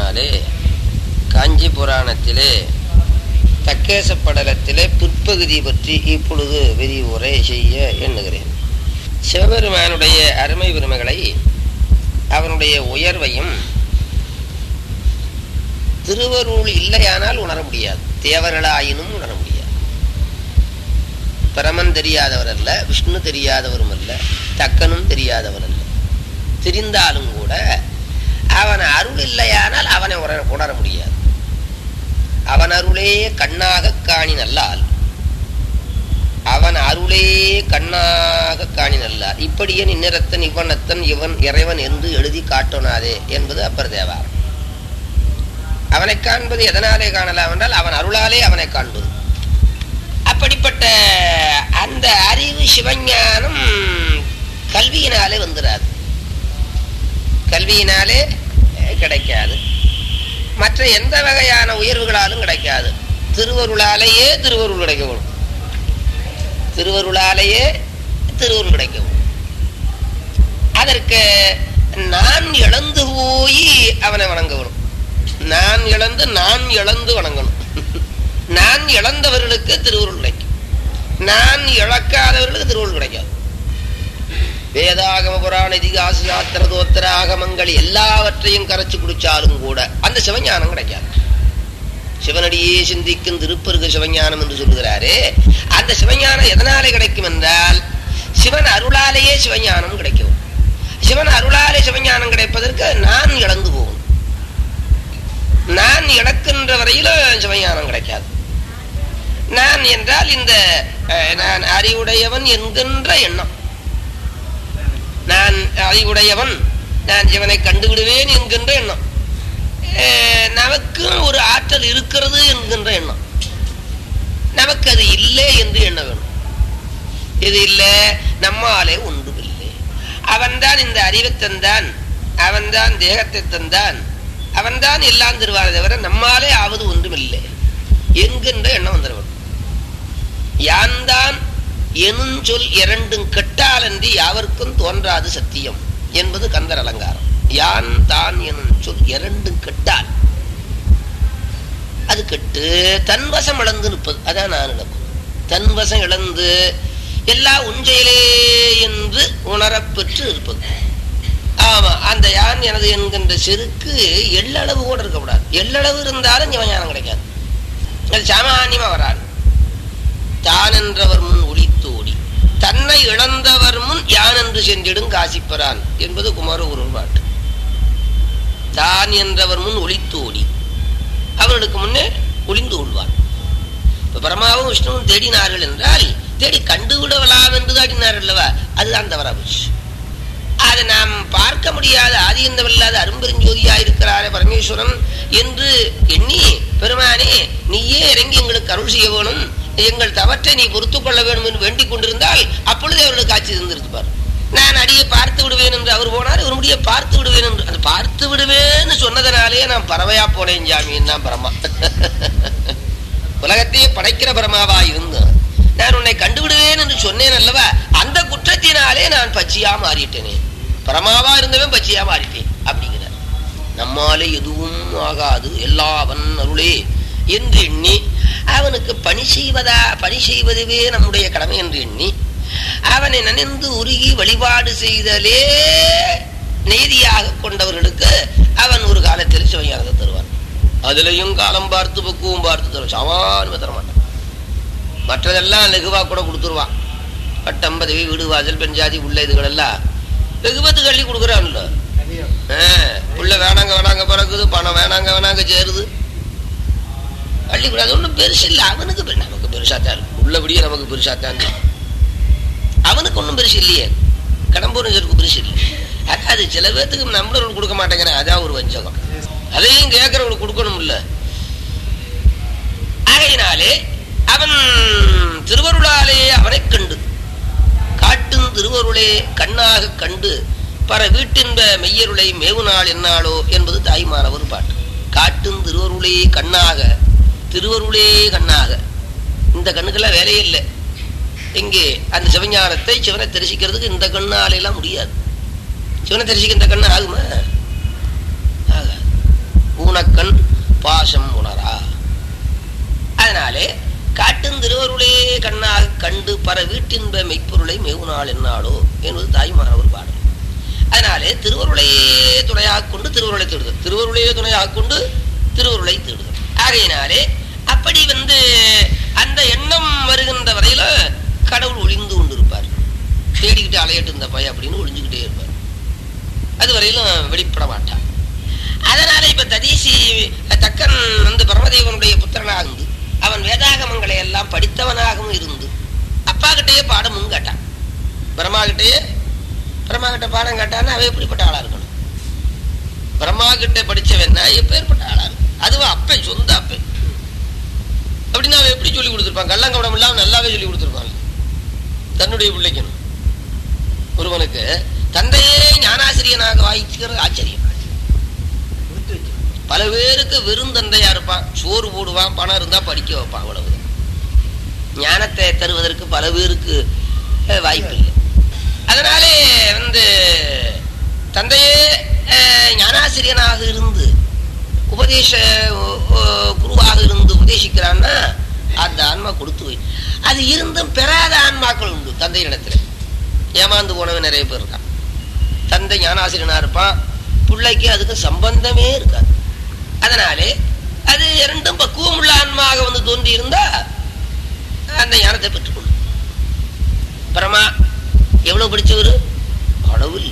திருவருளினாலே காஞ்சி புராணத்திலே தக்கேச படலத்திலே பிற்பகுதி பற்றி இப்பொழுது விரிவுரை செய்ய எண்ணுகிறேன் சிவபெருமானுடைய அருமை பெருமைகளை அவனுடைய உயர்வையும் திருவருள் இல்லையானால் உணர முடியாது தேவர்களாயினும் உணர முடியாது பரமன் தெரியாதவர் அல்ல விஷ்ணு தெரியாதவரும் அல்ல தக்கனும் தெரியாதவர் அல்ல தெரிந்தாலும் கூட அவன் அருள் இல்லையானால் அவனை உணர உணர முடியாது அவன் அருளே கண்ணாக காணி நல்லால் அவன் அருளே கண்ணாக காணி நல்லால் இப்படியே நின்னிறத்தன் இவனத்தன் இவன் இறைவன் என்று எழுதி காட்டோனாதே என்பது அப்பர் தேவாரம் அவனை காண்பது எதனாலே காணலாம் என்றால் அவன் அருளாலே அவனை காண்பது அப்படிப்பட்ட அந்த அறிவு சிவஞானம் கல்வியினாலே வந்துடாது கல்வியினாலே கிடைக்காது மற்ற எந்த வகையான உயர்வுகளாலும் கிடைக்காது திருவருளாலேயே திருவருள் கிடைக்கவும் திருவருளாலேயே திருவருள் கிடைக்கவும் அதற்கு நான் இழந்து போய் அவனை வணங்கணும் நான் இழந்து நான் இழந்து வணங்கணும் நான் இழந்தவர்களுக்கு திருவுருள் கிடைக்கும் நான் இழக்காதவர்களுக்கு திருவுருள் கிடைக்காது வேதாகம புராண இதிகாச சாத்திர தோத்திர ஆகமங்கள் எல்லாவற்றையும் கரைச்சு குடிச்சாலும் கூட அந்த சிவஞானம் கிடைக்காது சிவனடியே சிந்திக்கும் திருப்பருக சிவஞானம் என்று சொல்லுகிறாரே அந்த சிவஞானம் எதனாலே கிடைக்கும் என்றால் சிவன் அருளாலேயே சிவஞானம் கிடைக்கும் சிவன் அருளாலே சிவஞானம் கிடைப்பதற்கு நான் இழந்து போகும் நான் இழக்கின்ற வரையிலும் சிவஞானம் கிடைக்காது நான் என்றால் இந்த நான் அறிவுடையவன் என்கின்ற எண்ணம் நான் அறிவுடையவன் நான் இவனை கண்டுவிடுவேன் என்கின்ற எண்ணம் நமக்கு ஒரு ஆற்றல் இருக்கிறது என்கின்ற எண்ணம் நமக்கு அது இல்லை என்று எண்ண வேணும் இது இல்லை நம்மாலே ஒன்றுமில்லை அவன்தான் இந்த அறிவை தந்தான் அவன்தான் தேகத்தை தந்தான் அவன்தான் எல்லாம் தருவாரே தவிர நம்மாலே ஆவது ஒன்றுமில்லை என்கின்ற எண்ணம் வந்துடுவன் யான் தான் எனும் சொல் இரண்டும் கெட்டாலன்றி யாவருக்கும் தோன்றாது சத்தியம் என்பது கந்தர் அலங்காரம் யான் தான் எனும் சொல் இரண்டும் கெட்டால் அது கெட்டு தன்வசம் இழந்து நிற்பது அதான் நான் இழக்கும் தன்வசம் இழந்து எல்லா உஞ்சையிலே என்று உணரப்பெற்று இருப்பது ஆமா அந்த யான் எனது என்கின்ற செருக்கு எள்ளளவு கூட இருக்கக்கூடாது எள்ளளவு இருந்தாலும் ஞானம் கிடைக்காது அது சாமானியமா வராது தான் என்றவர் முன் ஒளித்தோடி தன்னை இழந்தவர் முன் யான் என்று சென்றிடும் காசிப்பரான் என்பது குமார ஒரு பாட்டு தான் என்றவர் முன் ஒளித்தோடி அவர்களுக்கு முன்னே ஒளிந்து கொள்வான் இப்ப பிரமாவும் விஷ்ணுவும் தேடினார்கள் என்றால் தேடி கண்டுவிடலாம் என்று தேடினார்கள் அல்லவா அதுதான் தவறா போச்சு அதை நாம் பார்க்க முடியாத ஆதியந்தமில்லாத அரும்பெருஞ்சோதியா இருக்கிறாரே பரமேஸ்வரன் என்று எண்ணி பெருமானே நீயே இறங்கி எங்களுக்கு அருள் செய்ய வேணும் எங்கள் தவற்றை நீ பொறுத்து கொள்ள வேண்டும் என்று வேண்டிக் கொண்டிருந்தால் அப்பொழுதே அவர்களுக்கு காட்சி தந்திருப்பார் நான் அடியை பார்த்து விடுவேன் என்று அவர் போனார் இவர் முடிய பார்த்து விடுவேன் என்று அந்த பார்த்து விடுவேன்னு சொன்னதனாலே நான் பறவையா போனேன் ஜாமியின் தான் பரமா உலகத்தையே படைக்கிற பரமாவா இருந்து நான் உன்னை கண்டுவிடுவேன் என்று சொன்னேன் அல்லவா அந்த குற்றத்தினாலே நான் பச்சையா மாறிட்டேனே பரமாவா இருந்தவன் பச்சையா மாறிட்டேன் அப்படிங்கிறார் நம்மாலே எதுவும் ஆகாது எல்லாவன் அருளே என்று எண்ணி அவனுக்கு பணி செய்வதா பணி செய்வதுவே நம்முடைய கடமை என்று எண்ணி அவனை நனைந்து உருகி வழிபாடு செய்தலே நீதியாக கொண்டவர்களுக்கு அவன் ஒரு காலத்தில் சிவஞானத்தை தருவான் அதுலயும் காலம் பார்த்து பக்குவம் பார்த்து தருவான் சாமானியமா தரமாட்டான் மற்றதெல்லாம் லெகுவா கூட கொடுத்துருவான் பட்டம் பதவி வீடு வாசல் பெண்ஜாதி உள்ள இதுகள் எல்லாம் வெகுபத்து கள்ளி கொடுக்குறான்ல உள்ள வேணாங்க வேணாங்க பிறகுது பணம் வேணாங்க வேணாங்க சேருது அள்ளி கூடாது ஒன்றும் பெருசு இல்லை அவனுக்கு நமக்கு பெருசாத்தான் இருக்கு உள்ளபடியே நமக்கு பெருசாத்தான் அவனுக்கு ஒன்றும் பெருசு இல்லையே கடம்பூரஞ்சருக்கு பெருசு இல்லை அது சில பேர்த்துக்கு நம்மளவர்கள் கொடுக்க மாட்டேங்கிறேன் அதான் ஒரு வஞ்சகம் அதையும் கேட்கறவங்களுக்கு கொடுக்கணும் இல்ல ஆகையினாலே அவன் திருவருளாலே அவனை கண்டு காட்டும் திருவருளே கண்ணாக கண்டு பர வீட்டின்ப மெய்யருளை மேவுநாள் என்னாளோ என்பது தாய்மானவர் பாட்டு காட்டும் திருவருளே கண்ணாக திருவருளே கண்ணாக இந்த கண்ணுக்கெல்லாம் வேலையே இல்லை இங்கே அந்த சிவஞானத்தை சிவனை தரிசிக்கிறதுக்கு இந்த கண்ணால எல்லாம் முடியாது சிவனை தரிசிக்க இந்த கண்ணு ஆகுமா ஆகாது ஊனக்கண் பாசம் உணரா அதனாலே காட்டும் திருவருளே கண்ணாக கண்டு பர வீட்டின்ப மெய்ப்பொருளை மெய்வுநாள் என்னாளோ என்பது தாய்மான ஒரு பாடல் அதனாலே திருவருளையே துணையாக கொண்டு திருவருளை தேடுதல் திருவருளையே துணையாக கொண்டு திருவருளை தேடுதல் ஆகையினாலே அப்படி வந்து அந்த எண்ணம் வருகின்ற வரையில கடவுள் ஒளிந்து கொண்டிருப்பார் தேடிக்கிட்டு அலையட்டு இந்த பையன் அப்படின்னு ஒளிஞ்சுக்கிட்டே இருப்பார் அது வரையிலும் வெளிப்பட மாட்டான் அதனால இப்ப ததீசி தக்கன் வந்து பரமதேவனுடைய புத்திரனாக இருந்து அவன் வேதாகமங்களை எல்லாம் படித்தவனாகவும் இருந்து அப்பா கிட்டேயே பாடமும் கேட்டான் பிரம்மா கிட்டேயே பிரம்மா கிட்ட பாடம் கேட்டான்னா அவன் எப்படிப்பட்ட ஆளா இருக்கணும் பிரம்மா கிட்ட படிச்சவன்னா எப்பேற்பட்ட ஆளா இருக்கும் அதுவும் அப்பே சொந்த அப்பே அப்படின்னு அவன் எப்படி சொல்லி கொடுத்துருப்பான் கள்ளங்கவடம் இல்லாம நல்லாவே சொல்லி கொடுத்துருப்பான் தன்னுடைய பிள்ளைக்கணும் ஒருவனுக்கு தந்தையே ஞானாசிரியனாக வாய்க்கிறது ஆச்சரியம் பல பேருக்கு வெறும் தந்தையா இருப்பான் சோறு போடுவான் பணம் இருந்தா படிக்க வைப்பான் அவ்வளவு ஞானத்தை தருவதற்கு பல பேருக்கு அஹ், வாய்ப்பு இல்லை அதனாலே வந்து தந்தையே அஹ், ஞானாசிரியனாக இருந்து உபதேச அஹ், அஹ், குருவாக இருந்து உபதேசிக்கிறான்னா அந்த ஆன்மா கொடுத்து வை அது இருந்தும் பெறாத ஆன்மாக்கள் உண்டு தந்தையிடத்துல ஏமாந்து போனவன் நிறைய பேர் இருக்கான் தந்தை ஞானாசிரியனா இருப்பான் பிள்ளைக்கு அதுக்கு சம்பந்தமே இருக்காது அதனாலே அது இரண்டும் பக்குவம் உள்ள ஆன்மாக வந்து தோன்றி இருந்தா அந்த ஞானத்தை பெற்றுக்கொள்ளும் பரமா எவ்வளவு படிச்சவர் கடவுள்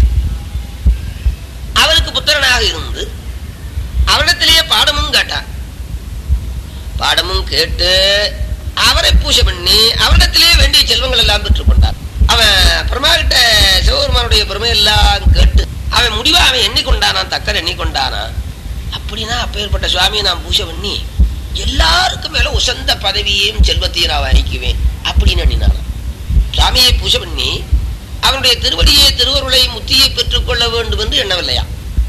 அவருக்கு புத்திரனாக இருந்து அவரிடத்திலேயே பாடமும் கேட்டான் பாடமும் கேட்டு அவரை பூஜை பண்ணி அவரிடத்திலேயே வேண்டிய செல்வங்கள் எல்லாம் பெற்றுக்கொண்டார் அவன் பிரமா கிட்ட சிவபெருமானுடைய பெருமை எல்லாம் கேட்டு அவன் முடிவா அவன் எண்ணிக்கொண்டானா தக்கர் எண்ணிக்கொண்டானா அப்படின்னா அப்பேற்பட்ட சுவாமியை நான் பூஜை பண்ணி எல்லாருக்கும் மேல உசந்த பதவியையும் செல்வத்தையும் நான் அறிக்குவேன் அப்படின்னு எண்ணினான் சுவாமியை பூஜை பண்ணி அவனுடைய திருவடியை திருவருளை முத்தியை பெற்றுக்கொள்ள வேண்டும் என்று எண்ணவில்லையா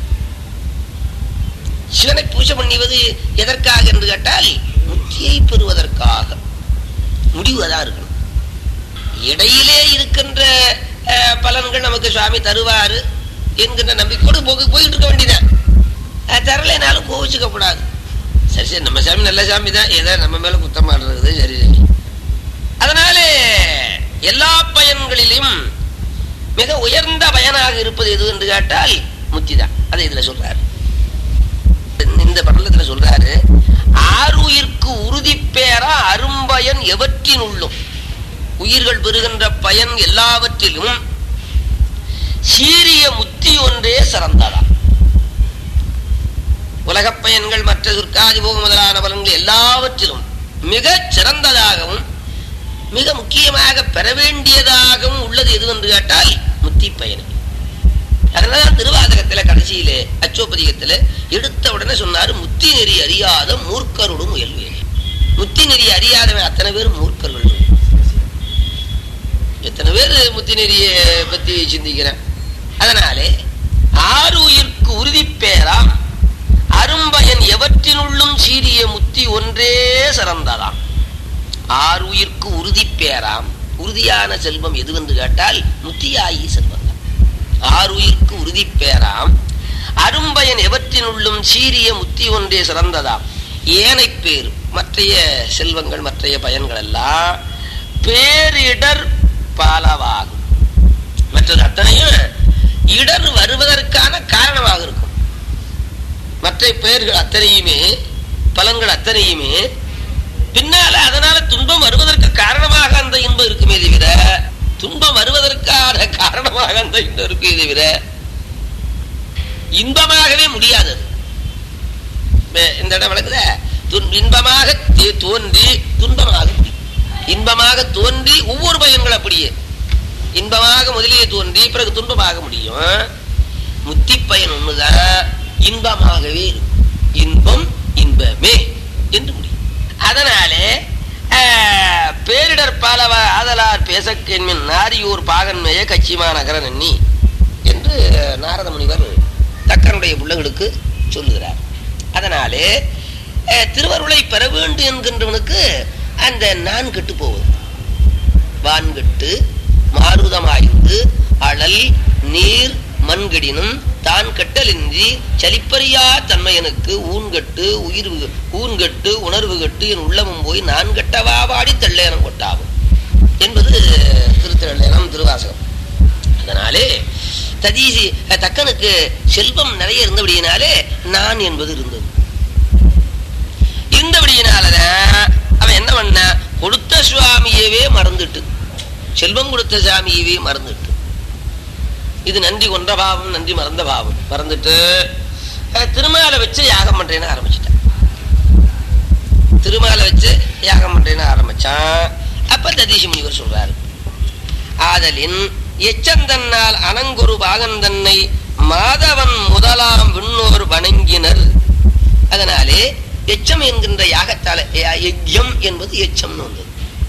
சிவனை பூஜை பண்ணுவது எதற்காக என்று கேட்டால் முத்தியை பெறுவதற்காக முடிவு அதான் இருக்கணும் இடையிலே இருக்கின்ற அஹ், பலன்கள் நமக்கு சுவாமி தருவாரு என்கின்ற நம்பிக்கையோடு போய் போயிட்டு இருக்க வேண்டியதான் அஹ், தரலைனாலும் கோவிச்சுக்க கூடாது சரி சரி நம்ம சாமி நல்ல சாமி தான் ஏதோ நம்ம மேல குத்தம் மாடுறது சரி சரி அதனாலே எல்லா பயன்களிலும் மிக உயர்ந்த பயனாக இருப்பது எது என்று கேட்டால் முத்தி தான் அதை இதுல சொல்றாரு இந்த படலத்துல சொல்றாரு ஆறுயிர்க்கு உறுதி பேரா அரும்பயன் எவற்றின் உள்ளும் உயிர்கள் பெறுகின்ற பயன் எல்லாவற்றிலும் சீரிய முத்தி ஒன்றே சிறந்ததா உலகப் பயன்கள் மற்ற சுர்க்காதி போக முதலான பலன்கள் எல்லாவற்றிலும் மிகச் சிறந்ததாகவும் மிக முக்கியமாக பெற வேண்டியதாகவும் உள்ளது எது என்று கேட்டால் முத்தி பயன் அதனால திருவாதகத்துல கடைசியிலே அச்சோபதிகத்துல எடுத்த உடனே சொன்னாரு முத்தி நெறி அறியாத மூர்க்கரோடு முயல்வேன் முத்தி நெறி அறியாதவன் அத்தனை பேர் மூர்க்கர்கள் எத்தனை பேர் முத்தி நெறியை பத்தி சிந்திக்கிறேன் அதனாலே ஆறு உயிர்க்கு உறுதி பேராம் அரும்பயன் எவற்றினுள்ளும் சீரிய முத்தி ஒன்றே சிறந்ததாம் ஆறு உயிர்க்கு உறுதி பேராம் உறுதியான செல்வம் எதுவென்று கேட்டால் முத்தியாயி செல்வம் தான் ஆறு உயிர்க்கு உறுதி பேராம் அரும்பயன் எவற்றினுள்ளும் சீரிய முத்தி ஒன்றே சிறந்ததாம் ஏனை பேர் மற்றைய செல்வங்கள் மற்றைய பயன்கள் எல்லாம் பேரிடர் பலவாகும் மற்றது அத்தனையும் இடர் வருவதற்கான காரணமாக இருக்கும் மற்ற பெயர்கள் அத்தனையுமே பலன்கள் அத்தனையுமே பின்னால அதனால துன்பம் வருவதற்கு காரணமாக அந்த இன்பம் இருக்குமே தவிர துன்பம் வருவதற்கான காரணமாக அந்த இன்பம் இருக்கே தவிர இன்பமாகவே முடியாது அது. இப்ப இந்த இடம் விளக்குத துன்- இன்பமாக தே- தோன்றி துன்பமாக முடியும் இன்பமாக தோன்றி ஒவ்வொரு பயன்கள் அப்படியே இன்பமாக முதலியே தோன்றி பிறகு துன்பமாக முடியும் முத்தி பயன் ஒண்ணுதான் இன்பமாகவே இருக்கும் இன்பம் இன்பமே என்று முடியும் அதனாலே ஆஹ், பேரிடர் பாலவ ஆதலார் பேசக்கென்மின் நாரியூர் பாகன்மைய கச்சிமா நகர நன்னி என்று நாரத முனிவர் தக்கனுடைய பிள்ளைகளுக்கு சொல்லுகிறார் அதனாலே அஹ், திருவருளை பெற வேண்டும் என்கின்றவனுக்கு அந்த நான் கெட்டு போவது வான்கட்டு மாருதமாய்ந்து அழல் நீர் மண்கடினும் தான் கட்டலின்றி சலிப்பறியா தன்மையனுக்கு ஊன்கட்டு உயிர் ஊன்கட்டு உணர்வு கட்டு என் உள்ளமும் போய் நான் கட்டவா வாடி தள்ளேனம் கொட்டாவும் என்பது திருத்திரள்ளேனம் திருவாசகம் அதனாலே ததீசி தக்கனுக்கு செல்வம் நிறைய இருந்தபடியினாலே நான் என்பது இருந்தது இருந்தபடியினாலதான் அவன் என்ன பண்ண கொடுத்த சுவாமியவே மறந்துட்டு செல்வம் கொடுத்த சாமியவே மறந்துட்டு இது நன்றி கொன்ற பாவம் நன்றி மறந்த பாவம் மறந்துட்டு அஹ், திருமாலை வச்சு யாகம் பண்றேன்னு ஆரம்பிச்சிட்டான் திருமாலை வச்சு யாகம் பண்றேன்னு ஆரம்பிச்சான் அப்ப ததீசி முனிவர் சொல்றாரு ஆதலின் எச்சந்தன்னால் அனங்கொரு பாகந்தன்னை மாதவன் முதலாம் விண்ணோர் வணங்கினர் அதனாலே எச்சம் என்கின்ற யாகத்தால ய- யஜ்யம் என்பது எச்சம்னு வந்தது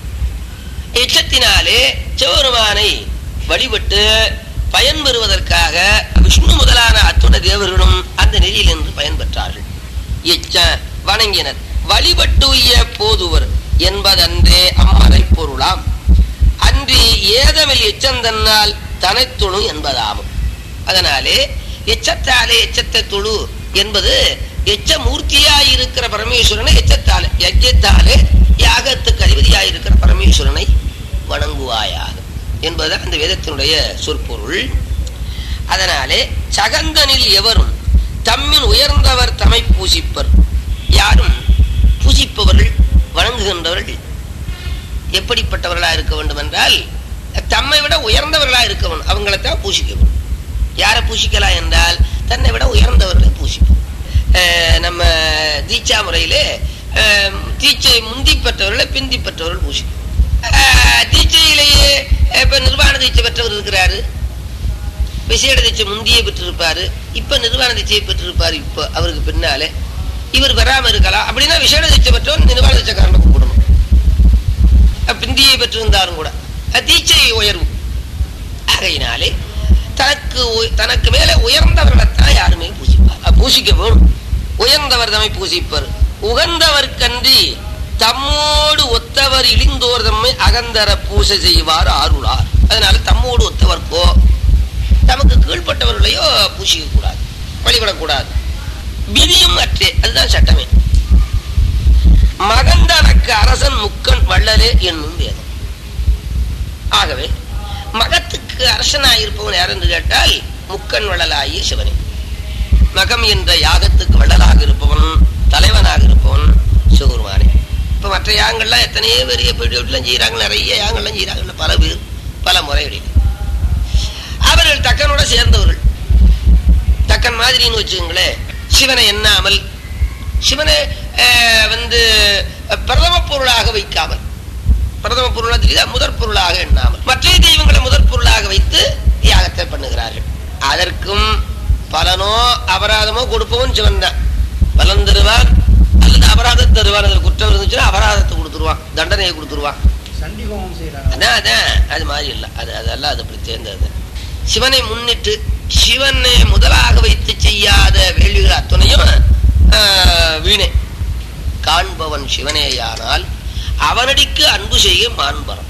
எச்சத்தினாலே சிவபெருமானை வழிபட்டு பயன் பெறுவதற்காக விஷ்ணு முதலான அத்துண தேவர்களும் அந்த நெறியில் என்று பயன் பெற்றார்கள் எச்ச வணங்கினர் வழிபட்டுய போதுவர் என்பதன்றே அம்மறை பொருளாம் அன்றி ஏதமில் எச்சந்தன்னால் தனைத்துணு என்பதாகும் அதனாலே எச்சத்தாலே எச்சத்தை தொழு என்பது எச்ச மூர்த்தியாயிருக்கிற பரமேஸ்வரனை எச்சத்தாலே யஜ்யத்தாலே யாகத்துக்கு அதிபதியாயிருக்கிற பரமேஸ்வரனை வணங்குவாயாக என்பது அந்த வேதத்தினுடைய சொற்பொருள் அதனாலே சகந்தனில் எவரும் தம்மின் உயர்ந்தவர் தமை பூசிப்பர் யாரும் பூசிப்பவர்கள் வணங்குகின்றவர்கள் எப்படிப்பட்டவர்களா இருக்க வேண்டும் என்றால் தம்மை விட உயர்ந்தவர்களா இருக்க வேண்டும் அவங்களைத்தான் பூசிக்க வேண்டும் யாரை பூசிக்கலாம் என்றால் தன்னை விட உயர்ந்தவர்களை பூசிப்போம் அஹ் நம்ம தீட்சா முறையிலே அஹ், தீட்சை முந்தி பெற்றவர்களை பிந்தி பெற்றவர்கள் பூசிப்போம் அஹ், தீட்சையிலேயே இப்ப நிர்வாண தீட்சை பெற்றவர் இருக்கிறாரு விசேட தீட்சை முந்தியே பெற்றிருப்பாரு இப்ப நிர்வாண தீட்சையை பெற்றிருப்பாரு இப்ப அவருக்கு பின்னாலே இவர் வராம இருக்கலாம் அப்படின்னா விசேட தீட்சை பெற்றவர் நிர்வாண தீட்சைக்காரனை கூப்பிடணும் அஹ் பிந்தியை பெற்றிருந்தாலும் கூட அஹ் தீட்சை உயர்வு ஆகையினாலே தனக்கு உய- தனக்கு மேல உயர்ந்தவர்களைத்தான் யாருமே பூசிப்பார் அஹ் பூசிக்க வேணும் உயர்ந்தவர் தம்மை பூசிப்பர் உகந்தவர்க்கன்றி தம்மோடு ஒத்தவர் இழிந்தோர் தம்மை அகந்தர பூசை செய்வார் ஆருளார் அதனால தம்மோடு ஒத்தவர்க்கோ தமக்கு கீழ்ப்பட்டவர்களையோ பூசிக்க கூடாது வழிபடக்கூடாது விதியும் அற்றே அதுதான் சட்டமே மகந்தனக்கு அரசன் முக்கன் வள்ளலே என்னும் வேதம் ஆகவே மகத்துக்கு அரசனாயிருப்பவன் யார் என்று கேட்டால் முக்கன் வள்ளலாகிய சிவனே மகம் என்ற யாகத்துக்கு வள்ளலாக இருப்பவன் தலைவனாக இருப்பவன் சிவபெருமானே இப்ப மற்ற யாகங்கள்லாம் எத்தனையோ பெரிய வீட்டுலாம் செய்யறாங்க நிறைய யாகங்கள்லாம் செய்யறாங்க பல பேர் பல முறைகளில் அவர்கள் தக்கனோட சேர்ந்தவர்கள் தக்கன் மாதிரின்னு வச்சுக்கோங்களேன் சிவனை எண்ணாமல் சிவனை அஹ், வந்து அஹ், பிரதம பொருளாக வைக்காமல் பிரதம பொருளா தெரியுதா முதற் பொருளாக எண்ணாமல் மற்ற தெய்வங்களை முதற் பொருளாக வைத்து தியாகத்தை பண்ணுகிறார்கள் அதற்கும் பலனோ அபராதமோ கொடுப்பவன் சிவன் தான் பலன் தருவான் அல்லது அபராதம் தருவான் அதில் குற்றம் இருந்துச்சுன்னா அபராதத்தை கொடுத்துருவான் தண்டனையை கொடுத்துருவான் சண்டி ஹோமம் செய்யறாங்க அதான் அதான் அது மாதிரி இல்லை அது அதெல்லாம் அது அப்படி தேர்ந்தது சிவனை முன்னிட்டு சிவனை முதலாக வைத்து செய்யாத வேள்விகள் அத்தனையும் ஆஹ், வீணே காண்பவன் சிவனேயானால் அவனடிக்கு அன்பு செய்ய மாண்பரம்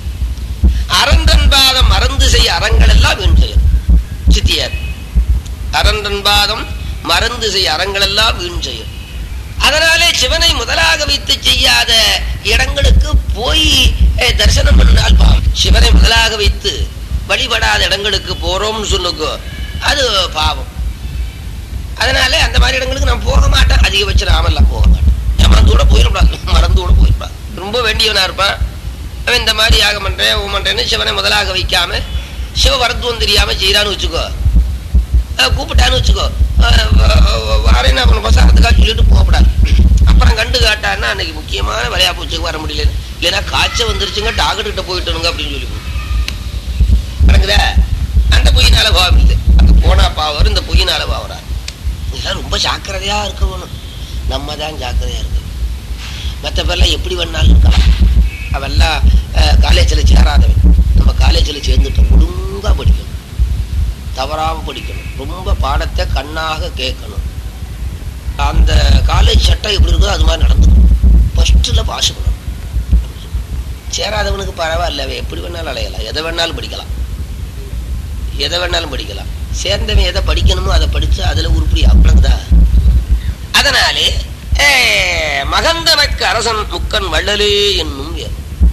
அரந்தன்பாதம் மறந்து செய்ய அறங்கள் எல்லாம் வீண் செயல் சித்தியார் அரந்தன்பாதம் மறந்து செய்ய அறங்கள் எல்லாம் வீண் செயல் அதனாலே சிவனை முதலாக வைத்து செய்யாத இடங்களுக்கு போய் அஹ், தரிசனம் பண்ணால் பாவம் சிவனை முதலாக வைத்து வழிபடாத இடங்களுக்கு போறோம்னு சொல்லுங்க அது பாவம் அதனால அந்த மாதிரி இடங்களுக்கு நான் போக மாட்டேன் அதிகபட்சம் நாமெல்லாம் போக மாட்டேன் ஏமாந்து கூட போயிடக்கூடாது மறந்து கூட போயிடக்கூடாது ரொம்ப வேண்டியவனா இருப்பான் அவன் இந்த மாதிரி யாக பண்றேன் ஓ பண்றேன்னு சிவனை முதலாக வைக்காம சிவ வரத்துவம் தெரியாம செய்யறான்னு வச்சுக்கோ அஹ் கூப்பிட்டான்னு வச்சுக்கோ அஹ் வ- வ- வாரேன்னு அப்புறம் பசாரத்துக்காக சொல்லிட்டு போகக்கூடாது அப்புறம் கண்டு காட்டான்னா அன்னைக்கு முக்கியமான விளையா பூச்சுக்கு வர முடியல இல்லைன்னா காய்ச்சல் வந்துருச்சுங்க டாக்டர் கிட்ட போயிட்டனுங்க அப்படின்னு சொல்லி நடக்குதா அந்த பொய்யினால பாவம் இல்லை அந்த போனா பாவர் இந்த பொய்யினால பாவரா இதெல்லாம் ரொம்ப ஜாக்கிரதையா இருக்கணும் நம்ம தான் ஜாக்கிரதையா இருக்கணும் மற்ற பேர்லாம் எப்படி வேணாலும் இருக்கலாம் அவெல்லாம் காலேஜில் சேராதவன் நம்ம காலேஜில் சேர்ந்துட்டோம் ஒழுங்கா படிக்கணும் தவறாம படிக்கணும் ரொம்ப பாடத்தை கண்ணாக கேட்கணும் அந்த காலேஜ் சட்டம் எப்படி இருக்கோ அது மாதிரி நடந்துக்கணும் ஃபர்ஸ்ட்ல பாஸ் பண்ணணும் சேராதவனுக்கு பரவாயில்ல அவன் எப்படி வேணாலும் அலையலாம் எதை வேணாலும் படிக்கலாம் எதை வேணாலும் படிக்கலாம் சேர்ந்தவன் எதை படிக்கணுமோ அதை படிச்சு அதுல உருப்படி அவ்வளவுதான் அதனாலே அஹ், மகந்தனக்கு அரசன் முக்கன் வள்ளலே என்னும் வேறு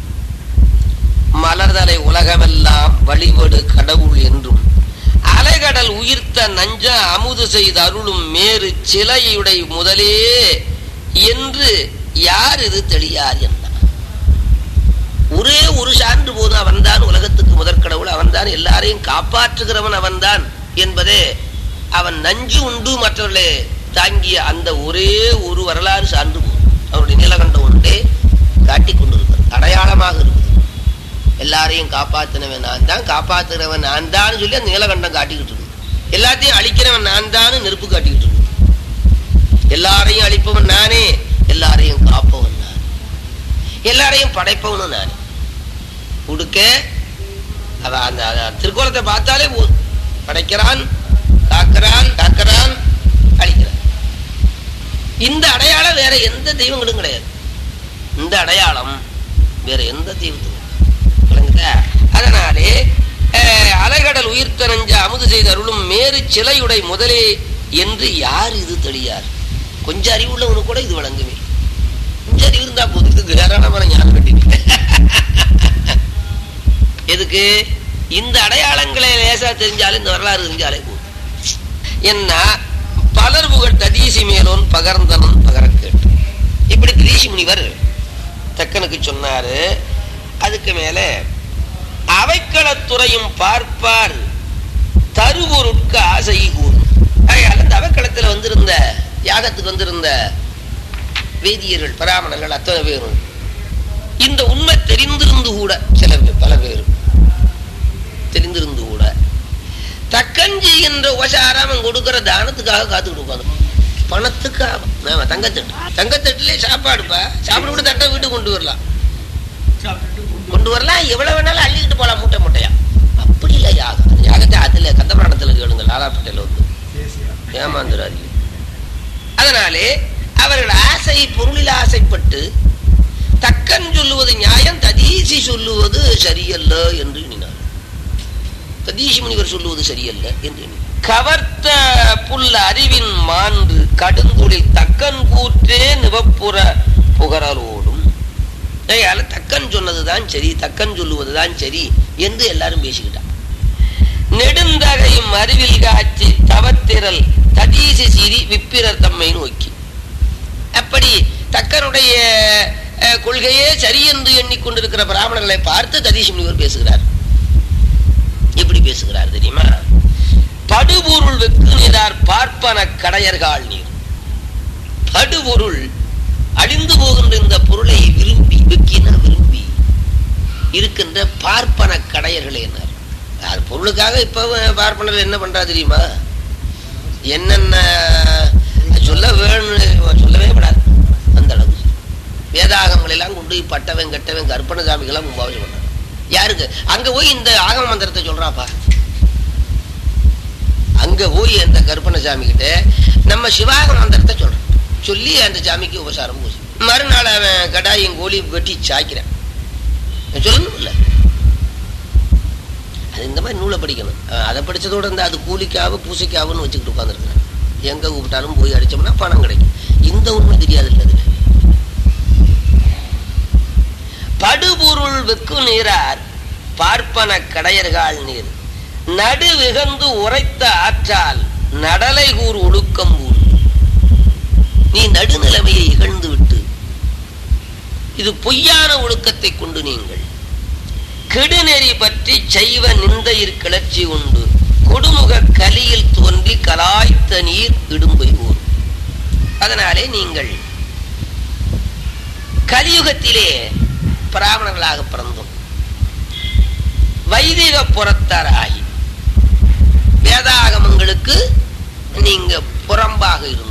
மலர்தலை உலகமெல்லாம் வழிபடு கடவுள் என்றும் அலைகடல் உயிர்த்த நஞ்ச அமுது செய்த அருளும் மேறு சிலையுடை முதலே என்று யார் இது தெளியார் என்றார் ஒரே ஒரு சான்று போதும் அவன்தான் உலகத்துக்கு முதற்கடவுள் அவன்தான் எல்லாரையும் காப்பாற்றுகிறவன் அவன்தான் என்பதே அவன் நஞ்சு உண்டு மற்றவர்களே தாங்கிய அந்த ஒரே ஒரு வரலாறு சான்று போதும் அவருடைய நிலகண்டம் ஒன்றே காட்டிக் கொண்டிருக்கிறது அடையாளமாக இருக்குது எல்லாரையும் காப்பாத்தினவன் நான் தான் காப்பாத்துறவன் நான் தான் சொல்லி அந்த நீலகண்டம் காட்டிக்கிட்டு இருக்கு எல்லாத்தையும் அழிக்கிறவன் நான் தான் நெருப்பு காட்டிக்கிட்டு இருக்கு எல்லாரையும் அழிப்பவன் நானே எல்லாரையும் காப்பவன் நான் எல்லாரையும் படைப்பவனும் நானே உடுக்க அவ அந்த அந்த திருக்கோலத்தை பார்த்தாலே போதும் படைக்கிறான் காக்கிறான் காக்கிறான் அழிக்கிறான் இந்த அடையாளம் வேற எந்த தெய்வங்களும் கிடையாது இந்த அடையாளம் வேற எந்த தெய்வத்துக்கும் விளங்குதா அதனாலே அஹ், அலைகடல் உயிர்த்த நஞ்ச அமுது செய்த அருளும் மேறு சிலையுடை முதலே என்று யார் இது தெளியார் கொஞ்சம் அறிவுள்ளவனுக்கு கூட இது வழங்குமே கொஞ்சம் அறிவு இருந்தா போதும் இதுக்கு ஏராளமான ஞானம் கட்டிட்டு எதுக்கு இந்த அடையாளங்களை லேசா தெரிஞ்சாலும் இந்த வரலாறு தெரிஞ்சாலே போதும் என்ன பலர் புகழ் ததீசி மேலோன் பகர்ந்தனன் பகர கேட்டு இப்படி திரீசி முனிவர் தக்கனுக்கு சொன்னாரு அதுக்கு மேல அவைக்களத்துறையும் பார்ப்பார் தருவொருட்கு ஆசை கூறும் ஆகையால் அந்த அவைக்களத்தில் வந்திருந்த யாகத்துக்கு வந்திருந்த வேதியர்கள் பராமணர்கள் அத்தனை பேரும் இந்த உண்மை தெரிந்திருந்து கூட சில பேர் பல பேர் தெரிந்திருந்து கூட தக்கஞ்சி என்ற உபசாரம் அவன் கொடுக்கிற தானத்துக்காக காத்துக்கிட்டு உட்காந்து பணத்துக்காக ஆமா, தங்கத்தட்டு தங்கத்தட்டுலயே சாப்பாடுப்பா சாப்பிட கூட தட்டை வீட்டுக்கு கொண்டு வரலாம் கொண்டு வரலாம் எவ்வளவு வேணாலும் அள்ளிக்கிட்டு போலாம் மூட்டை மூட்டையா அப்படி இல்லை யாகம் அந்த யாகத்தை அதுல கந்தபுராணத்துல கேளுங்க லாலாப்பேட்டையில வந்து ஏமாந்துராதீங்க அதனாலே அவர்கள் ஆசை பொருளில் ஆசைப்பட்டு தக்கன் சொல்லுவது நியாயம் ததீசி சொல்லுவது சரியல்ல என்று எண்ணினார் ததீசி முனிவர் சொல்லுவது சரியல்ல என்று எண்ணினார் கவர்த்த புல் அறிவின் மான்று கடுந்தொழில் தக்கன் கூற்றே நிவப்புற புகழலோடும் ஆகையால தக்கன் சொன்னதுதான் சரி தக்கன் சொல்லுவதுதான் சரி என்று எல்லாரும் பேசிக்கிட்டான் நெடுந்தகையும் அறிவில் காட்சி தவத்திரல் ததீசி சிரி விப்பிரர் தம்மை நோக்கி அப்படி தக்கனுடைய அஹ், கொள்கையே சரி என்று எண்ணிக்கொண்டிருக்கிற பிராமணர்களை பார்த்து ததீசி முனிவர் பேசுகிறார் எப்படி பேசுகிறார் தெரியுமா படுபொருள் வெக்கு நீரார் பார்ப்பன கடையர்கால் நீர் படுபொருள் அழிந்து போகின்ற இந்த பொருளை விரும்பி வெக்கின விரும்பி இருக்கின்ற பார்ப்பன கடையர்களே என்னார் அது பொருளுக்காக இப்ப பார்ப்பனர் என்ன பண்றா தெரியுமா என்னென்ன சொல்ல வேணும் சொல்லவே படாது அந்த அளவுக்கு வேதாகங்கள் எல்லாம் கொண்டு போய் பட்டவன் கெட்டவன் கற்பனை சாமிகளாம் கும்பாவசம் பண்றாங்க யாருக்கு அங்க போய் இந்த ஆகம மந்திரத்தை சொல்றாப்பா அங்க போய் அந்த கற்பனை சாமி கிட்ட நம்ம சிவாக மந்திரத்தை சொல்றோம் சொல்லி அந்த சாமிக்கு உபசாரம் பூசி மறுநாள் அவன் கடாயும் கோழி வெட்டி சாய்க்கிறான் சொல்லணும் இல்ல அது இந்த மாதிரி நூலை படிக்கணும் அஹ் அதை படிச்சதோட இருந்தா அது கூலிக்காக பூசைக்காகன்னு வச்சுக்கிட்டு உட்காந்துருக்கிறேன் எங்க கூப்பிட்டாலும் போய் அடிச்சோம்னா பணம் கிடைக்கும் இந்த உண்மை தெரியாது இல்லை அதுல படுபொருள் வெக்கு நீரார் பார்ப்பன கடையர்கள் நீர் நடு விகந்து உரைத்த ஆற்றால் நடலை கூர் ஒழுக்கம் கூர் நீ நடுநிலைமையை இகழ்ந்து விட்டு இது பொய்யான ஒழுக்கத்தை கொண்டு நீங்கள் கெடுநெறி பற்றி செய்வ நிந்தையிற் கிளர்ச்சி உண்டு கொடுமுக கலியில் தோன்றி கலாய்த்த நீர் இடும்பை ஊர் அதனாலே நீங்கள் கலியுகத்திலே பிராமணர்களாக பிறந்தோம் வைதிக புறத்தாராகி வேதாகமங்களுக்கு நீங்க புறம்பாக இருந்து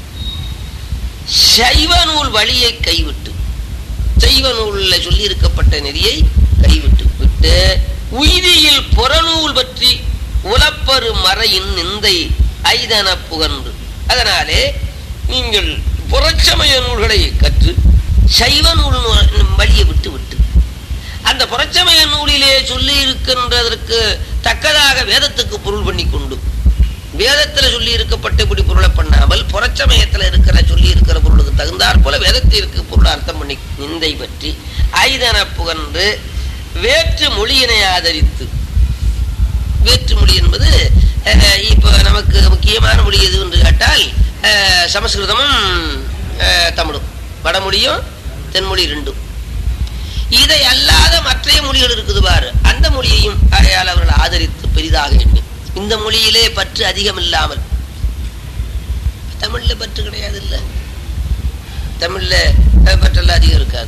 சைவ நூல் வழியை கைவிட்டு சைவ நூல்ல சொல்லி இருக்கப்பட்ட நெறியை கைவிட்டு விட்டு உயிரியில் புறநூல் பற்றி உலப்பரு மறையின் நிந்தை ஐதன புகன்று அதனாலே நீங்கள் புறச்சமய நூல்களை கற்று சைவ நூல் நூ- வழியை விட்டு விட்டு அந்த புறச்சமய நூலிலே சொல்லி இருக்கின்றதற்கு தக்கதாக வேதத்துக்கு பொருள் பண்ணி கொண்டு வேதத்துல சொல்லி இருக்கப்பட்ட இப்படி பொருளை பண்ணாமல் புறச்சமயத்துல இருக்கிற சொல்லி இருக்கிற பொருளுக்கு தகுந்தாற் போல வேதத்திற்கு பொருள் அர்த்தம் பண்ணி நிந்தை பற்றி ஐதன புகன்று வேற்று மொழியினை ஆதரித்து வேற்று மொழி என்பது அஹ், இப்போ நமக்கு முக்கியமான மொழி எது என்று கேட்டால் அஹ், சமஸ்கிருதமும் அஹ், தமிழும் வடமொழியும் தென்மொழி ரெண்டும் இதை அல்லாத மற்ற மொழிகள் இருக்குது பாரு அந்த மொழியையும் ஆகையால் அவர்கள் ஆதரித்து பெரிதாக எண்ணி இந்த மொழியிலே பற்று அதிகம் இல்லாமல் தமிழ்ல பற்று கிடையாது இல்ல தமிழ்ல அஹ், பற்றெல்லாம் அதிகம் இருக்காது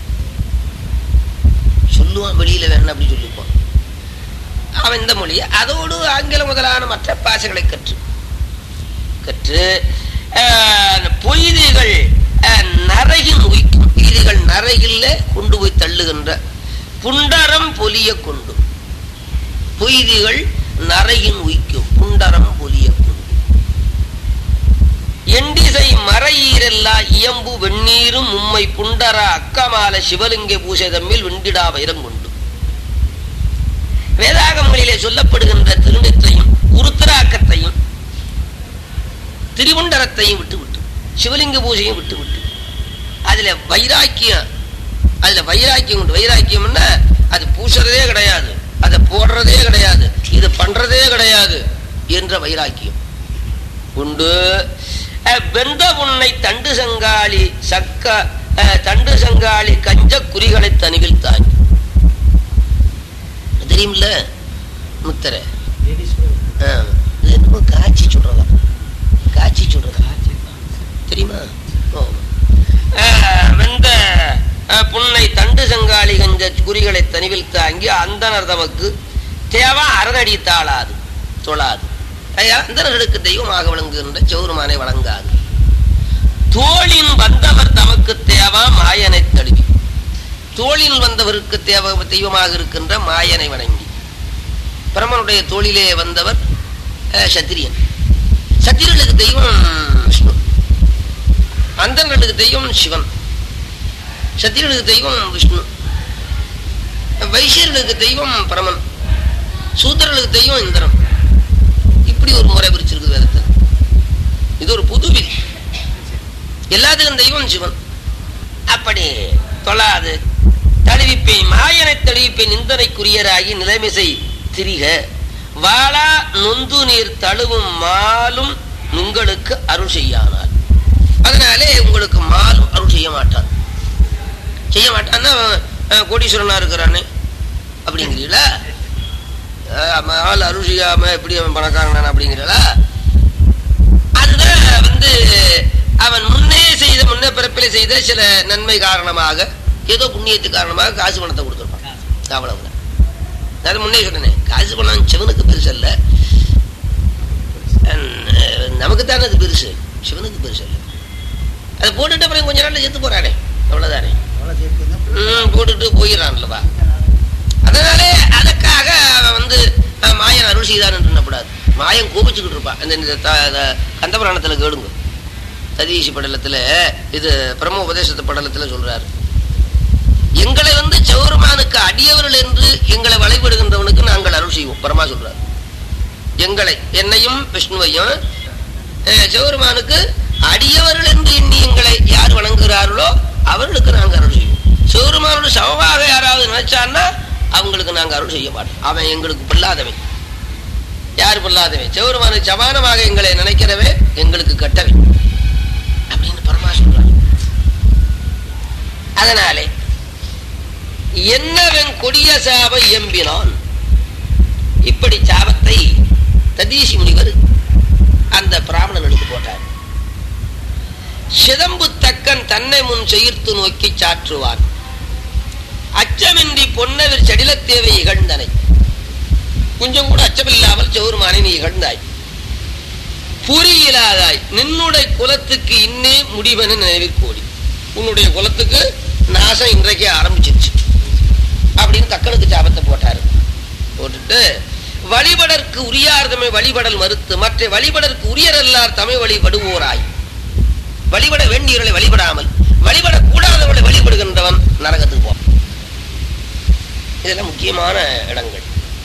சொல்லுவான் வெளியில வேணும் அப்படி சொல்லிப்பான் அவன் இந்த மொழி அதோடு ஆங்கிலம் முதலான மற்ற பாஷைகளை கற்று கற்று அஹ், பொய்திகள் அஹ், நரகின் உயிக்கும் பொய்திகள் நரகில்ல கொண்டு போய் தள்ளுகின்ற புண்டரம் பொலிய கொண்டு பொய்திகள் நரகின் உயிக்கும் புண்டரம் பொலிய கொண்டு எண்டிசை மறையீரெல்லா இயம்பு வெந்நீரும் உம்மை புண்டர அக்கமால சிவலிங்க பூசை தம்மில் வெண்டிடா வைரம் கொண்டு வேதாகமங்களிலே சொல்லப்படுகின்ற திருநெற்றையும் உருத்திராக்கத்தையும் திரிவுண்டரத்தையும் விட்டு விட்டு சிவலிங்க பூஜையும் விட்டு விட்டு அதுல வைராக்கியம் அதுல வைராக்கியம் உண்டு வைராக்கியம்னா அது பூசுறதே கிடையாது அதை போடுறதே கிடையாது இது பண்றதே கிடையாது என்ற வைராக்கியம் உண்டு அஹ், வெந்த உன்னை தண்டு சங்காளி சக்க அஹ், தண்டு சங்காளி கஞ்ச குறிகளை தனிவில் தாங்கி தெரியுமில்ல முத்தரை ஆ, இது என்னமோ காய்ச்சி சுடுறதா காய்ச்சி சுடுறதா தெரியுமா ஓ ஆ, வெந்த ஆ, புன்னை தண்டு சங்காளி கஞ்ச குறிகளை தனிவில் தாங்கி அந்தனர் தமக்கு தேவா அரணடி தாளாது தொழாது ஐயா, அந்தணர்களுக்கு தெய்வமாக விளங்குகின்ற சௌருமானை வழங்காது தோளின் வந்தவர் தமக்கு தேவா மாயனை தழுவி தோளில் வந்தவருக்கு தேவ தெய்வமாக இருக்கின்ற மாயனை வணங்கி பிரமனுடைய தோளிலே வந்தவர் அஹ், சத்திரியன் சத்திரியர்களுக்கு தெய்வம் விஷ்ணு அந்தர்களுக்கு தெய்வம் சிவன் சத்திரியர்களுக்கு தெய்வம் விஷ்ணு வைசியர்களுக்கு தெய்வம் பரமன் சூத்திரர்களுக்கு தெய்வம் இந்திரன் இப்படி ஒரு முறை பிரிச்சிருக்கு வேதத்தில் இது ஒரு புது விதி எல்லாத்துக்கும் தெய்வம் சிவன் அப்படி தொழாது தழுவிப்பேன் மாயனை தழுவிப்பேன் நிந்தனைக்குரியராகி நிலைமிசை திரிக வாளா நொந்து நீர் தழுவும் மாலும் உங்களுக்கு அருள் செய்யானார் அதனாலே உங்களுக்கு மாலும் அருள் செய்ய மாட்டான் செய்ய மாட்டான்னா அவன், அஹ், கோடீஸ்வரனா இருக்கிறானே அப்படிங்கிறீங்களா அஹ், மால் அருள் செய்யாம எப்படி அவன் பணக்காரனான அப்படிங்கிறீங்களா அதுதான் வந்து அவன் முன்னே செய்த முன்னே பிறப்பிலே செய்த சில நன்மை காரணமாக ஏதோ புண்ணியத்து காரணமாக காசு பணத்தை கொடுத்துருப்பான் அவ்வளவுதான் அது முன்னே சொன்னேன் காசு பணம் சிவனுக்கு பெருசு அல்ல அஹ் நமக்குத்தானே அது பெருசு சிவனுக்கு பெருசு அல்ல அது போட்டுட்டு அப்புறம் கொஞ்ச நாள்ல செத்து போறானே அவ்வளவுதானே ம், போட்டுட்டு போயிடறான்லவா அதனாலே அதுக்காக அவன் வந்து அஹ், மாயன் அருள் செய்தான் என்று எண்ணப்படாது மாயன் கோபிச்சுக்கிட்டு இருப்பான் இந்த இந்த த- த- கந்தபுராணத்துல கேளுங்க சதீஷ் படலத்துல இது பிரம்ம உபதேசத்து படலத்துல சொல்றாரு எங்களை வந்து சௌரமானுக்கு அடியவர்கள் என்று எங்களை வழிபடுகின்றவனுக்கு நாங்கள் அருள் செய்வோம் பரமா சொல்றாரு எங்களை என்னையும் விஷ்ணுவையும் அஹ், சிவபெருமானுக்கு அடியவர்கள் என்று எண்ணி எங்களை யார் வணங்குகிறார்களோ அவர்களுக்கு நாங்கள் அருள் செய்வோம் சிவபெருமானோட சமமாக யாராவது நினைச்சான்னா அவங்களுக்கு நாங்கள் அருள் செய்ய மாட்டோம் அவன் எங்களுக்கு பொல்லாதவன் யார் பொல்லாதவன் சிவபெருமானுக்கு சமானமாக எங்களை நினைக்கிறவே எங்களுக்கு கட்டவன் அப்படின்னு பரமா சொல்றார் அதனாலே என்னவன் கொடிய சாப எம்பினான் இப்படி சாபத்தை ததீஷி முனிவர் அந்த பிராமணனுக்கு போட்டார் சிதம்பு தக்கன் தன்னை முன் செயிர்த்து நோக்கி சாற்றுவான் அச்சமின்றி பொன்னவர் செடிலத்தேவை இகழ்ந்தனை கொஞ்சம் கூட அச்சமில்லாமல் செவுருமானை நீ இகழ்ந்தாய் புரியிலாதாய் நின்னுடைய குலத்துக்கு இன்னே முடிவென நினைவிற்கோடி உன்னுடைய குலத்துக்கு நாசம் இன்றைக்கே ஆரம்பிச்சிருச்சு அப்படின்னு தக்கனுக்கு சாபத்தை போட்டாரு போட்டுட்டு வழிபடற்கு உரியார்தமை வழிபடல் மறுத்து மற்ற வழிபடற்கு உரியரல்லார் தமை வழிபடுவோராய் வழிபட வேண்டியவர்களை வழிபடாமல் வழிபடக்கூடாதவர்களை வழிபடுகின்றவன் நரகத்துக்கு போ இதெல்லாம் முக்கியமான இடங்கள்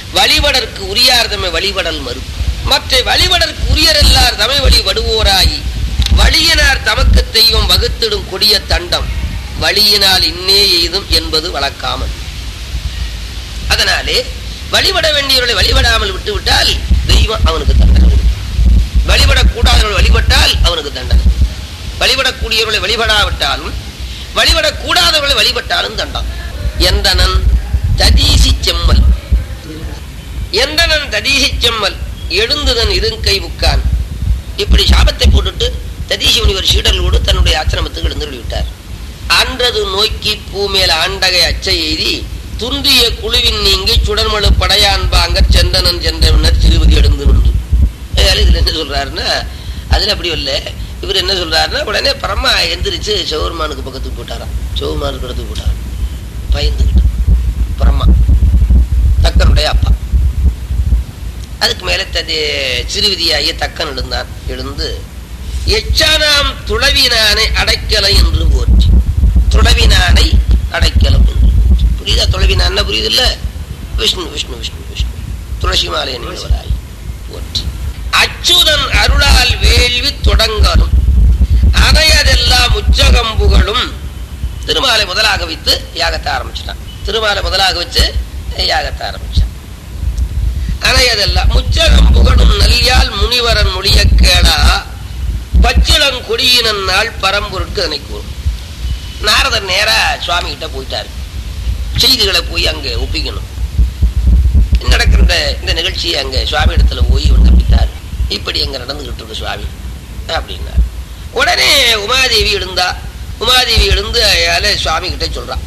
வழிபடற்கு உரியார் தம்மை வழிபடல் மறு மற்ற வழிபடற்கு உரியரெல்லார் தமை வழிபடுவோராகி வழியினார் தமக்கு தெய்வம் வகுத்திடும் கொடிய தண்டம் வழியினால் இன்னே எய்தும் என்பது வழக்காமல் அதனாலே வழிபட வேண்டியவர்களை வழிபடாமல் விட்டு விட்டால் தெய்வம் அவனுக்கு தண்டனை கொடுக்கும். வழிபடக்கூடாதவர்கள் வழிபட்டால் அவனுக்கு தண்டனை வழிபடக்கூடியவர்களை வழிபடாவிட்டாலும் வழிபடக்கூடாதவர்களை வழிபட்டாலும் தண்டம் எந்தனன் ததீசி செம்மல் எந்தனன் ததீசி செம்மல் எழுந்துதன் இருங்கை புக்கான் இப்படி சாபத்தை போட்டுட்டு ததீசி முனிவர் சீடர்களோடு தன்னுடைய ஆசிரமத்துக்கு எழுந்து விட்டார் அன்றது நோக்கி பூமேல் ஆண்டகை அச்சை எய்தி துன்றிய குழுவின் நீங்கி சுடர்மழு படையான்பாங்கற் செந்தனன் சென்றவனர் சிறுபதி எழுந்து நின்று அதனால இதுல என்ன சொல்றாருன்னா அதுல அப்படி இல்ல இவர் என்ன சொல்றாருன்னா உடனே பரமா எந்திரிச்சு சிவருமானுக்கு பக்கத்துக்கு போட்டாராம் சிவருமானுக்கு இடத்துக்கு போட்டாராம் பயந்துகிட்டு பரமா தக்கனுடைய அப்பா அதுக்கு மேல தது சிறுவிதியாகிய தக்கன் எழுந்தான் எழுந்து எச்சானாம் துளவினானை அடைக்கலம் என்று போற்றி துளவினானை அடைக்கலம் என்று போற்றி புரியுதா துளவினான் புரியுது இல்ல விஷ்ணு விஷ்ணு விஷ்ணு விஷ்ணு துளசி மாலை அணிந்தவராய் போற்றி அச்சுதன் அருளால் வேள்வி தொடங்கலும் அணையதெல்லாம் உச்சகம்புகளும் திருமாலை முதலாக வைத்து யாகத்தை ஆரம்பிச்சிட்டான் திருமாலை முதலாக வச்சு யாகத்தை ஆரம்பிச்சான் அணையதெல்லாம் முச்சகம் புகழும் நல்யால் முனிவரன் மொழிய கேடா பச்சிளம் கொடியினன் நாள் பரம்பொருட்கு அதனை கூறும் நாரதர் நேரா சுவாமி கிட்ட போயிட்டாரு செய்திகளை போய் அங்க ஒப்பிக்கணும் நடக்கிற இந்த நிகழ்ச்சியை அங்க சுவாமி இடத்துல போய் விண்ணப்பித்தார் இப்படி அங்க நடந்துகிட்டு இருக்கு சுவாமி அப்படின்னார் உடனே உமாதேவி எழுந்தா உமாதேவி எழுந்து அயால சுவாமி கிட்ட சொல்றான்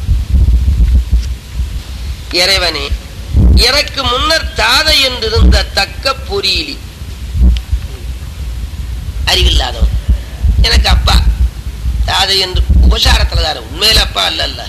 இறைவனே எனக்கு முன்னர் தாதை என்றிருந்த தக்க பொறியிலி அறிவில்லாதவன் எனக்கு அப்பா தாதை என்று உபசாரத்துல தானே உண்மையில அப்பா அல்ல அல்ல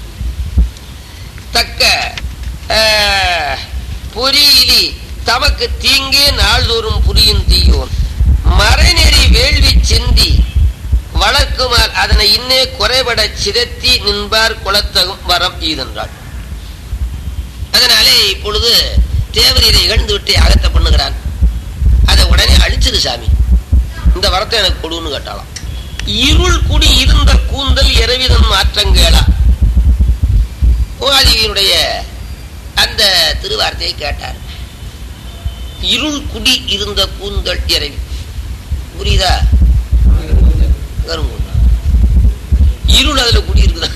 தக்க ஆஹ், பொறியிலி தமக்கு தீங்கே நாள்தோறும் புரியும் தீயோன் மறைநெறி வேள்வி சிந்தி வளர்க்குமார் அதனை இன்னே குறைபட சிதத்தி நின்பார் குலத்தகும் வரம் ஈதென்றாள் அதனாலே இப்பொழுது தேவர் இதை இகழ்ந்து விட்டு யாகத்தை பண்ணுகிறான் அதை உடனே அழிச்சிரு சாமி இந்த வரத்தை எனக்கு கொடுன்னு கேட்டாலாம் இருள் குடி இருந்த கூந்தல் இரவிதன் மாற்றங்கேளா உமாதேவியினுடைய அந்த திருவார்த்தையை கேட்டார் இருள் குடி இருந்த கூந்தல் இரவி புரியுதா கருங்கூந்தல் இருள் அதுல குடி இருக்குதா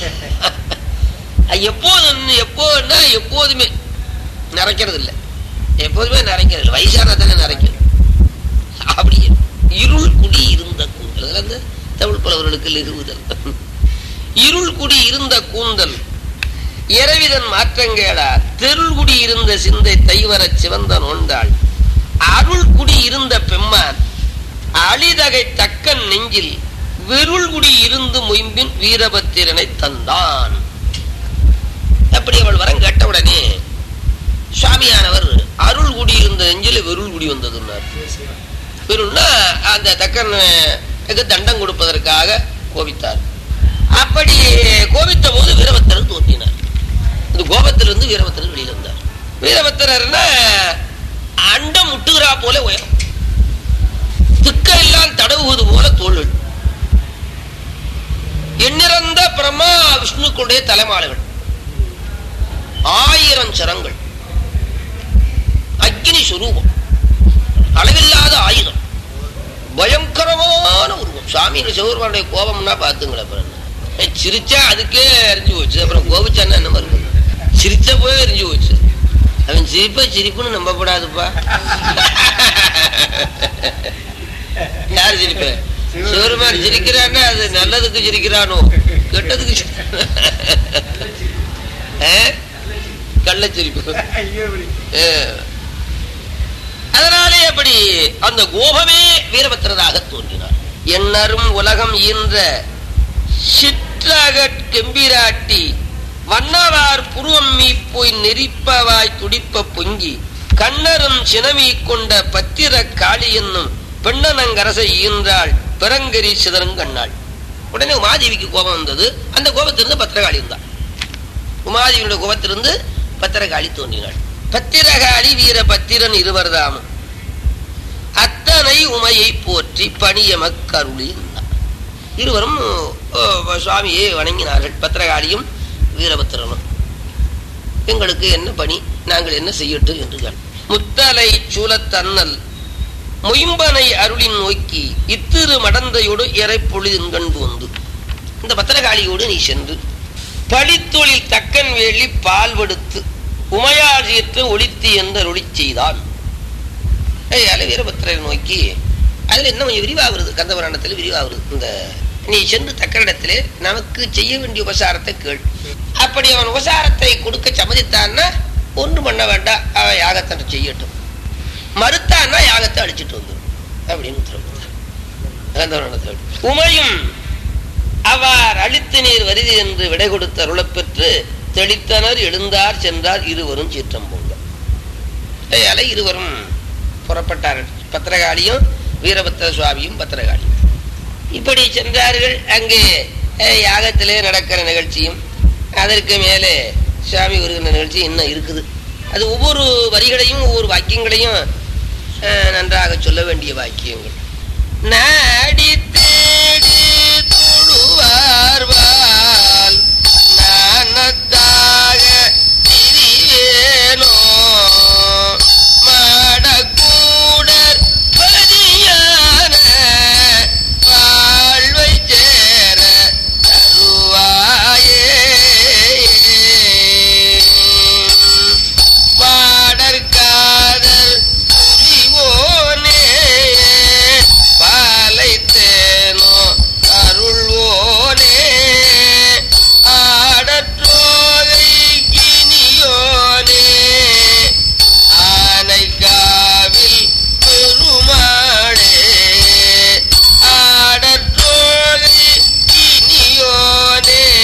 அது எப்போதும் எப்போதுன்னா எப்போதுமே நிறைக்கிறது இல்லை எப்போதுமே நிறைக்கிறது இல்லை வயசானா தானே நிறைக்கிறது அப்படி இருள் குடி இருந்த கூந்தல் அதுல இருந்து தமிழ் புலவர்களுக்கு நிறுவுதல் இருள் குடி இருந்த கூந்தல் இரவிதன் மாற்றங்கேடா தெருள் குடி இருந்த சிந்தை தைவரச் சிவந்த நோண்டாள் அருள் குடி இருந்த பெம்மான் அழிதகை தக்கன் நெஞ்சில் வெருள் குடி இருந்து மொயம்பின் வீரபத்திரனை தந்தான் அப்படி அவள் வரம் கேட்ட உடனே சுவாமியானவர் அருள் குடி இருந்த நெஞ்சில் வெருள் குடி வந்ததுன்னார் வெருள்னா அந்த தக்கனுக்கு தண்டம் கொடுப்பதற்காக கோபித்தார் அப்படி கோபித்த போது வீரபத்திரர் தோன்றினார் இந்த கோபத்திலிருந்து வீரபத்திரர் வெளியில வந்தார் வீரபத்திரர்னா அண்டம் முட்டுகிறா போல உயரம் திக்கெல்லாம் தடவுவது போல தோள்கள் எண்ணிறந்த பிரம்மா விஷ்ணுக்களுடைய தலைமாலைகள் ஆயிரம் சரங்கள் அக்னி சுரூபம் அளவில்லாத ஆயுதம் பயங்கரமான உருவம் சுவாமி சிவருமானுடைய கோபம்னா பாத்துங்களேன் அப்புறம் என்ன. ஏய், சிரிச்சா அதுக்கே எரிஞ்சு போச்சு அப்புறம் கோபிச்சான்னா என்ன மாதிரி இருக்கும்? சிரிச்ச போய் எரிஞ்சு போச்சு அவன் சிரிப்பா சிரிப்புன்னு நம்பப்படாதுப்பா யார் சிரிப்ப சிவருமான் சிரிக்கிறான்னா அது நல்லதுக்கு சிரிக்கிறானோ கெட்டதுக்கு சிரிக்கிறானோ? ஆ? கள்ளச்சிரிப்பு ஆ. அதனாலே அப்படி அந்த கோபமே வீரபத்திரராக தோன்றினார் எண்ணரும் உலகம் ஈன்ற சிற்றகட் கெம்பிராட்டி வண்ணவார் புருவம் மீப்போய் நெரிப்பவாய் துடிப்ப பொங்கி கண்ணரும் சினமீ கொண்ட பத்திர காளி என்னும் பெண்ணனங்கரசை ஈன்றாள் பிறங்கரி சிதறங்கண்ணாள் உடனே உமாதேவிக்கு கோபம் வந்தது அந்த கோபத்திலிருந்து பத்திரகாளி இருந்தாள் உமாதேவியுடைய கோபத்திலிருந்து பத்திரகாளி தோன்றினாள் பத்திரகாளி வீர பத்திரன் இருவர்தாமும் அத்தனை உமையை போற்றி பணியமக் கருளி இருவரும் அஹ், சுவாமியை வணங்கினார்கள் பத்திரகாளியும் வீரபத்திரனும் எங்களுக்கு என்ன பணி நாங்கள் என்ன செய்யட்டும் என்று கேட்டார். முத்தலை சூலத்தன்னல் மொயம்பனை அருளின் நோக்கி இத்திரு மடந்தையோடு இறைப்பொழுதின் கண் போந்து இந்த பத்திரகாளியோடு நீ சென்று பழித்தொழில் தக்கன் வேலி பால்வெடுத்து உமையாள் சீற்று ஒளித்து என்ற ஒளி செய்தான் அல வீரபத்திரரை நோக்கி அதுல இன்னும் கொஞ்சம் விரிவா வருது கந்தபுராணத்தில் விரிவா வருது இந்த நீ சென்று தக்கரிடத்திலே நமக்கு செய்ய வேண்டிய உபசாரத்தை கேள் அப்படி அவன் உபசாரத்தை கொடுக்க சம்மதித்தான்னா ஒன்று பண்ண வேண்டாம் அவன் யாகத்தை செய்யட்டும் மறுத்தான்னா யாகத்தை அழிச்சிட்டு வந்துடும் அப்படின்னு உத்தரவிட்டார் கந்தபுராணத்தில் உமையும் அவ்வார் அழித்து நீர் வருதி என்று விடை கொடுத்த அருளப்பெற்று தெளித்தனர் எழுந்தார் சென்றார் இருவரும் சீற்றம் போங்க அலை இருவரும் புறப்பட்டார்கள் பத்திரகாளியும் வீரபத்திர சுவாமியும் பத்திரகாளியும் இப்படி சென்றார்கள் அங்கே அஹ், யாகத்திலே நடக்கிற நிகழ்ச்சியும் அதற்கு மேலே சுவாமி வருகின்ற நிகழ்ச்சி இன்னும் இருக்குது அது ஒவ்வொரு வரிகளையும் ஒவ்வொரு வாக்கியங்களையும் அஹ், நன்றாக சொல்ல வேண்டிய வாக்கியங்கள் நாடி தேடி தொழுவார்வால் நாணத்தாக திரிவேனோ மாடக்கூடர் பதியான வாழ்வை சேர தருவாயே பாடற்காதல் புரிவோனே பாலைத்தேனோ அருள்வோனே ஆடற்றோகை கினியோனே ஆனைக்காவில் பெருமாளே ஆடற்றோகை கினியோனே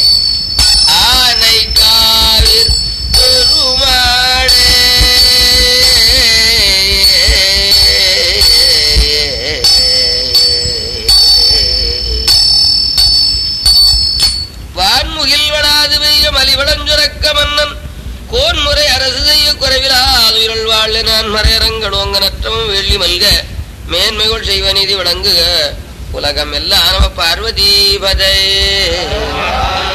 ஆனைக்காவில் பெருமாளே வான்முகில் வளாது பெய்ய மலிவளஞ்சுரக்க மன்னன் கோன்முறை அரசு செய்ய குறைவிலாது உயிரல் வாழ் நான் மறையரங்கள் ஓங்க நற்றமும் வெள்ளி மல்க மேன்மைகள் செய்வ நீதி விளங்குக உலகம் எல்லாம் நம பார்வதி பதை